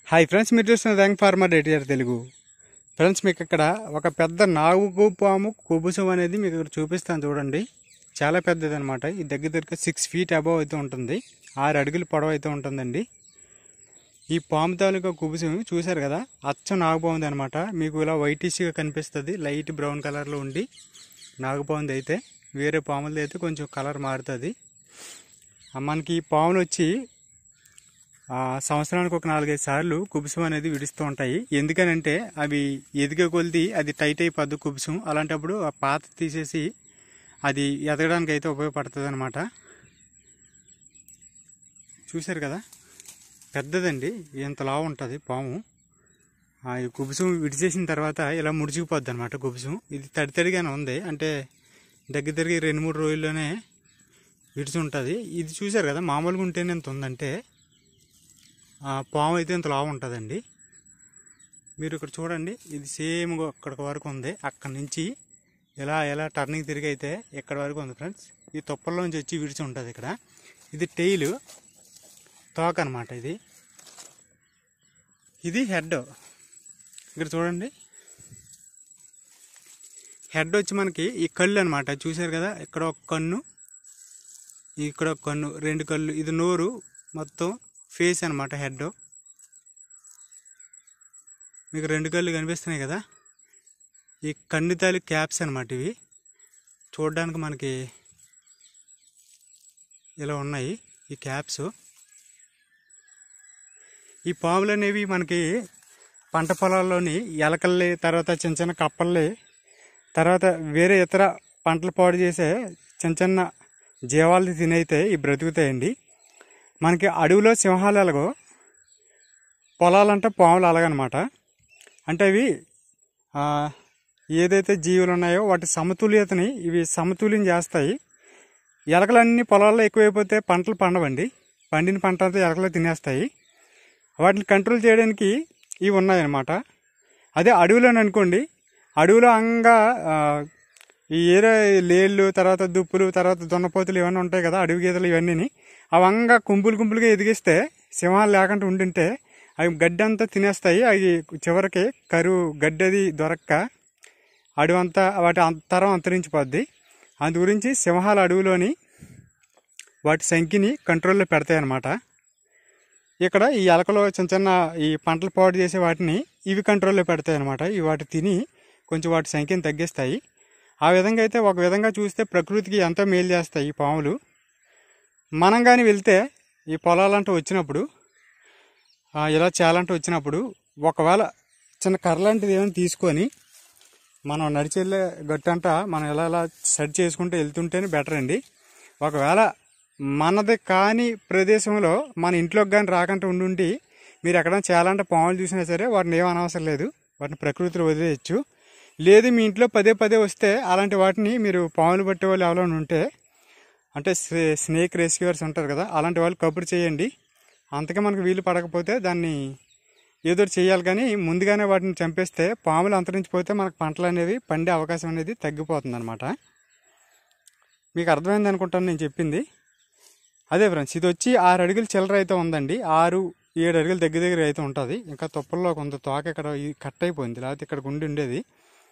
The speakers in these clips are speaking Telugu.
హాయ్ ఫ్రెండ్స్ మీరు చూస్తున్న rank farmer editor Telugu friends మీకు ఇక్కడ ఒక పెద్ద నాగు పాము కుబుసం అనేది మీకు ఇక్కడ చూపిస్తాను చూడండి చాలా పెద్దది అనమాట ఈ దగ్గర దగ్గర సిక్స్ ఫీట్ అబవ్ అయితే ఉంటుంది ఆరు అడుగుల పొడవు అయితే ఉంటుందండి ఈ పాము తాలూకా కుబుసం చూశారు కదా అచ్చం నాగుపాముది అనమాట మీకు ఇలా వైటిష్గా కనిపిస్తుంది లైట్ బ్రౌన్ కలర్లో ఉండి నాగుపాముది అయితే వేరే పాములది అయితే కొంచెం కలర్ మారుతుంది ఆ మనకి ఈ పాములు వచ్చి ఆ, సంవత్సరానికి ఒక నాలుగైదు సార్లు కుబుసం అనేది విడుస్తూ ఉంటాయి ఎందుకనంటే అవి ఎదిగే కొలిది అది టైట్ అయిపోద్ది కుబుసం అలాంటప్పుడు ఆ పాత తీసేసి అది ఎదగడానికి అయితే ఉపయోగపడుతుంది అనమాట చూశారు కదా పెద్దదండి ఇంత లావు ఉంటుంది పాము ఆ, ఈ కుబుసం విడిచేసిన తర్వాత ఇలా ముడిచిపోద్ది అనమాట కుబుసం ఇది తడి తడిగానే ఉంది అంటే దగ్గర దగ్గర రెండు మూడు రోజుల్లోనే విడిచి ఉంటుంది ఇది చూశారు కదా మామూలుగా ఉంటేనే ఎంత ఉందంటే ఆ పాము అయితే ఇంత లావు ఉంటుందండి మీరు ఇక్కడ చూడండి ఇది సేమ్ అక్కడి వరకు ఉంది అక్కడి నుంచి ఎలా ఎలా టర్నింగ్ తిరిగి అయితే ఇక్కడ వరకు ఉంది ఫ్రెండ్స్ ఈ తుప్పల్లోంచి వచ్చి విడిచి ఉంటుంది ఇక్కడ ఇది టెయిల్ తోక అనమాట ఇది ఇది హెడ్ ఇక్కడ చూడండి హెడ్ వచ్చి మనకి ఈ కళ్ళు అనమాట చూశారు కదా ఇక్కడ ఒక కన్ను ఇక్కడ ఒక కన్ను రెండు కళ్ళు ఇది నోరు మొత్తం ఫేస్ అనమాట హెడ్ మీకు రెండు కళ్ళు కనిపిస్తున్నాయి కదా ఈ కన్నుతాలి క్యాప్స్ అనమాట ఇవి చూడడానికి మనకి ఇలా ఉన్నాయి ఈ క్యాప్స్ ఈ పాములు అనేవి మనకి పంట పొలాల్లోని ఎలకల్ని తర్వాత చిన్న చిన్న కప్పల్ని తర్వాత వేరే ఇతర పంటలు పాడు చేసే చిన్న చిన్న జీవాలు తినైతే ఇవి బ్రతుకుతాయండి మనకి అడవిలో సింహాలు ఎలాగో పొలాలంటే పాములు అలాగనమాట అంటే అవి ఆ, ఏదైతే జీవులు ఉన్నాయో వాటి సమతుల్యతని ఇవి సమతుల్యం చేస్తాయి ఎలకలన్నీ పొలాల్లో ఎక్కువైపోతే పంటలు పండవండి పండిన పంట అంతా ఎలకలు తినేస్తాయి వాటిని కంట్రోల్ చేయడానికి ఇవి ఉన్నాయన్నమాట అదే అడవిలోని అనుకోండి అడవిలో అంగా ఆ, ఈ ఏరే లేళ్ళు తర్వాత దుప్పులు తర్వాత దున్నపోతులు ఇవన్నీ ఉంటాయి కదా అడవి గీతలు ఇవన్నీ అవి అంగా కుంపులు కుంపులుగా ఎదిగిస్తే సింహాలు లేకుండా ఉండింటే అవి గడ్డి అంతా తినేస్తాయి అవి చివరికి కరువు గడ్డి అది దొరక్క అడవంతా వాటి అంతరం అంతరించిపోద్ది అందు గురించి సింహాలు అడవిలోని వాటి సంఖ్యని కంట్రోల్లో పెడతాయి అన్నమాట ఇక్కడ ఈ ఎలకలో చిన్న చిన్న ఈ పంటలు పాడు చేసే వాటిని ఇవి కంట్రోల్లో పెడతాయి అనమాట ఇవి వాటి తిని కొంచెం వాటి సంఖ్యను తగ్గిస్తాయి ఆ విధంగా అయితే ఒక విధంగా చూస్తే ప్రకృతికి ఎంతో మేలు చేస్తాయి ఈ పాములు మనం కానీ వెళ్తే ఈ పొలాలంటూ వచ్చినప్పుడు ఆ, ఇలా చేయాలంటూ వచ్చినప్పుడు ఒకవేళ చిన్న కర్ర లాంటిది ఏమైనా తీసుకొని మనం నడిచెళ్ళే గట్టంట మనం ఎలా ఎలా సెట్ చేసుకుంటూ వెళ్తుంటేనే బెటర్ అండి ఒకవేళ మనది కాని ప్రదేశంలో మన ఇంట్లోకి కానీ రాకుండా ఉండుండి మీరు ఎక్కడైనా చేయాలంటే పాములు చూసినా సరే వాటిని ఏం అనవసరం లేదు వాటిని ప్రకృతిలో వదిలేయచ్చు లేదు మీ ఇంట్లో పదే పదే వస్తే అలాంటి వాటిని మీరు పాములు పట్టే వాళ్ళు ఎవరైనా ఉంటే అంటే స్నే- స్నేక్ రెస్క్యూవర్స్ ఉంటారు కదా అలాంటి వాళ్ళు కబురు చేయండి అంతకే మనకు వీలు పడకపోతే దాన్ని ఏదో ఒకటి చేయాలి కానీ ముందుగానే వాటిని చంపేస్తే పాములు అంతరించిపోతే మనకు పంటలు అనేవి పండే అవకాశం అనేది తగ్గిపోతుంది అనమాట మీకు అర్థమైంది అనుకుంటాను నేను చెప్పింది అదే ఫ్రెండ్స్ ఇది వచ్చి ఆరు అడుగుల చిల్లర అయితే ఉందండి ఆరు ఏడు అడుగుల దగ్గర దగ్గర అయితే ఉంటుంది ఇంకా తుప్పల్లో కొంత తోక ఇక్కడ ఈ కట్ అయిపోయింది లేకపోతే ఇక్కడ ఉండి ఉండేది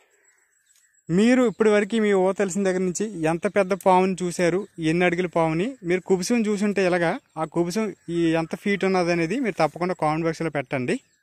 మీరు ఇప్పటి వరకు మీ ఓ తెలిసిన దగ్గర నుంచి ఎంత పెద్ద పాముని చూశారు ఎన్ని అడుగుల పాముని మీరు కుబుసం చూసుంటే ఇలాగా ఆ కుబుసం ఈ ఎంత ఫీట్ ఉన్నది అనేది మీరు తప్పకుండా కామెంట్ బాక్స్లో పెట్టండి